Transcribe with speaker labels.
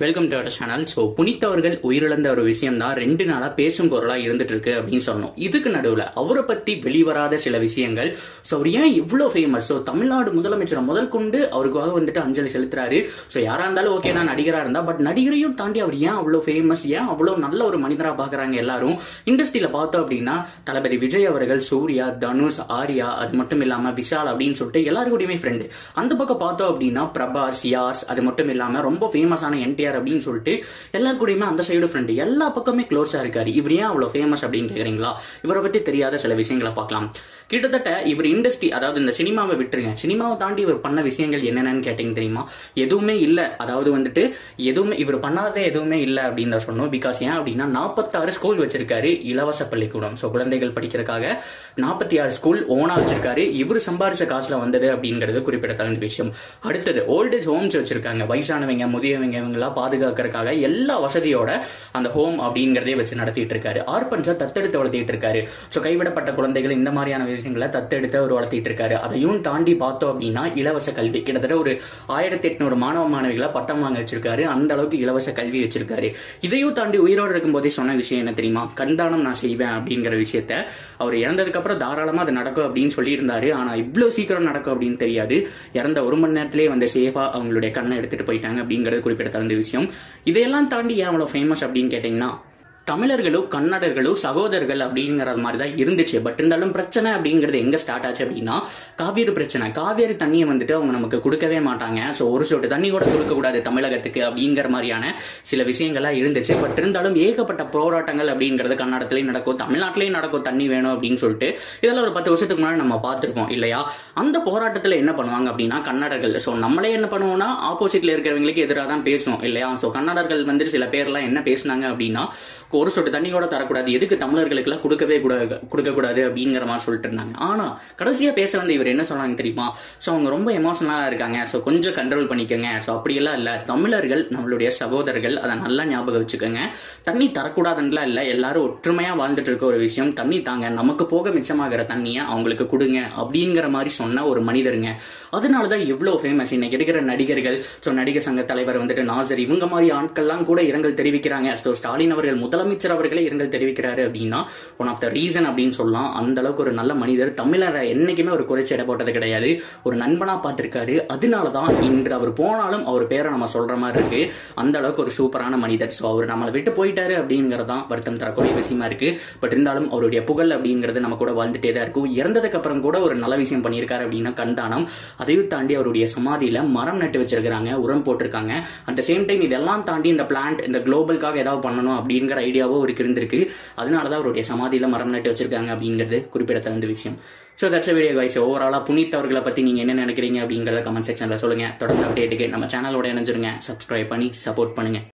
Speaker 1: welcome to our channel so Puneeth அவர்கள் உயிரிழந்த ஒரு விஷயம் தான் ரெண்டு நாளா பேசும் பொருளா இருந்துட்டு இருக்கு அப்படின்னு சொல்லணும் இதுக்கு நடுவில் அவரை பத்தி வெளிவராத சில விஷயங்கள் ஸோ அவர் ஏன் இவ்வளோ ஃபேமஸ் ஸோ தமிழ்நாடு முதலமைச்சரை முதல் கொண்டு அவருக்காக வந்துட்டு அஞ்சலி செலுத்துறாரு ஸோ யாரா இருந்தாலும் ஓகே தான் நடிகரா இருந்தா பட் நடிகரையும் தாண்டி அவர் ஏன் அவ்வளோ ஃபேமஸ் ஏன் அவ்வளோ நல்ல ஒரு மனிதரா பாக்குறாங்க எல்லாரும் இண்டஸ்ட்ரியில பார்த்தோம் அப்படின்னா தளபதி விஜய் அவர்கள் சூர்யா தனுஷ் ஆர்யா அது மட்டும் இல்லாம விஷால் அப்படின்னு சொல்லிட்டு எல்லாருக்கூடயுமே ஃப்ரெண்டு அந்த பக்கம் பார்த்தோம் அப்படின்னா பிரபாஸ் யாஸ் அது மட்டும் இல்லாம ரொம்ப ஃபேமஸான என்டிஆர் அப்படின்னு சொல்லிட்டு எல்லாரு கூடயுமே அந்த சைடு ஃப்ரெண்டு எல்லா பக்கமே க்ளோஸா இருக்காரு இவர் ஏன் அவ்வளவு ஃபேமஸ் அப்படின்னு கேக்குறீங்களா இவரை பத்தி தெரியாத சில விஷயங்களை பார்க்கலாம் கிட்டத்தட்ட இவர் இண்டஸ்ட்ரி அதாவது இந்த சினிமாவை விட்டுருங்க சினிமாவை தாண்டி இவர் பண்ண விஷயங்கள் என்னென்னு கேட்டீங்க தெரியுமா எதுவுமே இல்ல அதாவது வந்துட்டு எதுவுமே இவர் பண்ணாத எதுவுமே இல்ல அப்படின்னு தான் சொன்னோம் பிகாஸ் ஏன் அப்படின்னா நாற்பத்தாறு ஸ்கூல் வச்சிருக்காரு இலவச பள்ளிக்கூடம் ஸோ குழந்தைகள் படிக்கிறதுக்காக நாற்பத்தி ஆறு ஸ்கூல் ஓனா வச்சிருக்காரு இவர் சம்பாரிச்ச காசுல வந்தது அப்படிங்கிறது குறிப்பிடத்தகுந்த விஷயம் அடுத்தது ஓல்டேஜ் ஹோம்ஸ் வச்சிருக்காங்க வயசானவங்க முதியவங்க இவங்கெல்லாம் பாதுகாக்கிறதுக்காக எல்லா வசதியோட அந்த ஹோம் அப்படிங்கிறதே வச்சு நடத்திட்டு இருக்காரு ஆர்பன்ஸை தத்தெடுத்து வளர்த்திட்டு இருக்காரு ஸோ கைவிடப்பட்ட குழந்தைகள் இந்த மாதிரியான விஷயங்களை தத்தெடுத்து அவர் வளர்த்திட்டு இருக்காரு அதையும் தாண்டி பார்த்தோம் அப்படின்னா இலவச கல்வி கிட்டத்தட்ட ஒரு ஆயிரத்தி எட்நூறு மாணவ மாணவிகளை பட்டம் வாங்க வச்சிருக்காரு அந்த அளவுக்கு இலவச கல்வி வச்சிருக்காரு இதையும் தாண்டி உயிரோடு இருக்கும்போதே சொன்ன விஷயம் என்ன தெரியுமா கண்தானம் நான் செய்வேன் அப்படிங்கிற விஷயத்த அவர் இறந்ததுக்கு அப்புறம் தாராளமா அது நடக்கும் அப்படின்னு சொல்லியிருந்தாரு ஆனா இவ்வளவு சீக்கிரம் நடக்கும் அப்படின்னு தெரியாது இறந்த ஒரு மணி நேரத்திலேயே வந்து சேஃபா அவங்களுடைய கண்ணை எடுத்துட்டு போயிட்டாங்க அப்படிங்கிறது குறிப்பிடத்தகுந்த விஷயம் இதையெல்லாம் தாண்டி ஏன் அவ்வளவு ஃபேமஸ் அப்படின்னு கேட்டீங்கன்னா தமிழர்களும் கன்னடர்களும் சகோதரர்கள் அப்படிங்கிற மாதிரி தான் இருந்துச்சு பட் இருந்தாலும் பிரச்சனை அப்படிங்கிறது எங்க ஸ்டார்ட் ஆச்சு அப்படின்னா காவேரி பிரச்சனை காவேரி தண்ணியை வந்துட்டு அவங்க நமக்கு கொடுக்கவே மாட்டாங்க ஸோ ஒரு சொட்டு தண்ணி கூட கொடுக்க கூடாது தமிழகத்துக்கு அப்படிங்கிற மாதிரியான சில விஷயங்கள்லாம் இருந்துச்சு பட் இருந்தாலும் ஏகப்பட்ட போராட்டங்கள் அப்படிங்கிறது கன்னடத்துலயும் நடக்கும் தமிழ்நாட்டிலையும் நடக்கும் தண்ணி வேணும் அப்படின்னு சொல்லிட்டு இதெல்லாம் ஒரு பத்து வருஷத்துக்கு முன்னாடி நம்ம பார்த்துருக்கோம் இல்லையா அந்த போராட்டத்தில் என்ன பண்ணுவாங்க அப்படின்னா கன்னடர்கள் ஸோ நம்மளே என்ன பண்ணுவோம்னா ஆப்போசிட்ல இருக்கிறவங்களுக்கு எதிராக தான் பேசுவோம் இல்லையா ஸோ கன்னடர்கள் வந்து சில பேர்லாம் என்ன பேசினாங்க அப்படின்னா ஒரு சொட்டு தண்ணி கூட தரக்கூடாது எதுக்கு தமிழர்களுக்கெல்லாம் கொடுக்கவே கூடாது கொடுக்கக்கூடாது அப்படிங்கிற மாதிரி சொல்லிட்டு இருந்தாங்க ஆனா கடைசியா பேச வந்து இவர் என்ன சொன்னாங்க தெரியுமா ஸோ அவங்க ரொம்ப எமோஷனலா இருக்காங்க ஸோ கொஞ்சம் கண்ட்ரோல் பண்ணிக்கோங்க ஸோ அப்படியெல்லாம் இல்லை தமிழர்கள் நம்மளுடைய சகோதரர்கள் அதை நல்லா ஞாபகம் வச்சுக்கோங்க தண்ணி தரக்கூடாதுன்னுலாம் இல்லை எல்லாரும் ஒற்றுமையா வாழ்ந்துட்டு இருக்க ஒரு விஷயம் தண்ணி தாங்க நமக்கு போக மிச்சமாகிற தண்ணியை அவங்களுக்கு கொடுங்க அப்படிங்கிற மாதிரி சொன்ன ஒரு மனிதருங்க அதனால தான் எவ்வளோ ஃபேமஸ் இன்னைக்கு இருக்கிற நடிகர்கள் ஸோ நடிகர் சங்க தலைவர் வந்துட்டு நாசர் இவங்க மாதிரி ஆட்கள்லாம் கூட இரங்கல் தெரிவிக்கிறாங்க ஸோ ஸ்டாலின் அவர்கள் முதலமைச்சர் அவர்களே இரங்கல் தெரிவிக்கிறாரு அப்படின்னா ஒன் ஆஃப் த ரீசன் அப்படின்னு சொல்லலாம் அந்த அளவுக்கு ஒரு நல்ல மனிதர் தமிழரை என்னைக்குமே ஒரு குறைச்சி எடை போட்டது கிடையாது ஒரு நண்பனா பார்த்திருக்காரு அதனால தான் இன்று அவர் போனாலும் அவர் பேரை நம்ம சொல்ற மாதிரி இருக்கு அந்த அளவுக்கு ஒரு சூப்பரான மனிதர் ஸோ அவர் நம்மளை விட்டு போயிட்டாரு அப்படிங்கிறது தான் வருத்தம் தரக்கூடிய விஷயமா இருக்கு பட் இருந்தாலும் அவருடைய புகழ் அப்படிங்கிறது நம்ம கூட வாழ்ந்துட்டே தான் இருக்கும் இறந்ததுக்கு அப்புறம் கூட ஒரு நல்ல விஷயம் பண்ணியிருக்காரு அப்படின்னா கண்தானம் அதையும் தாண்டி அவருடைய சமாதியில மரம் நட்டு வச்சிருக்காங்க உரம் போட்டிருக்காங்க அட் த சேம் டைம் இதெல்லாம் தாண்டி இந்த பிளான்ட் இந்த குளோபலுக்காக ஏதாவது பண்ணணும் அப்படிங்கிற ஐடியாவோ அவருக்கு இருந்திருக்கு அதனால தான் அவருடைய சமாதியில மரம் நட்டு வச்சிருக்காங்க அப்படிங்கிறது குறிப்பிடத்தகுந்த விஷயம் ஸோ தட்ஸ் வீடியோ கைஸ் ஓவராலாக புனித் அவர்களை பற்றி நீங்கள் என்ன நினைக்கிறீங்க அப்படிங்கிறத கமெண்ட் செக்ஷனில் சொல்லுங்கள் தொடர்ந்து அப்டேட்டுக்கு நம்ம சேனலோட இணைஞ்சிருங்க சப்ஸ்கிரைப் பண்ணி சப்போர்ட் பண்ணுங்கள்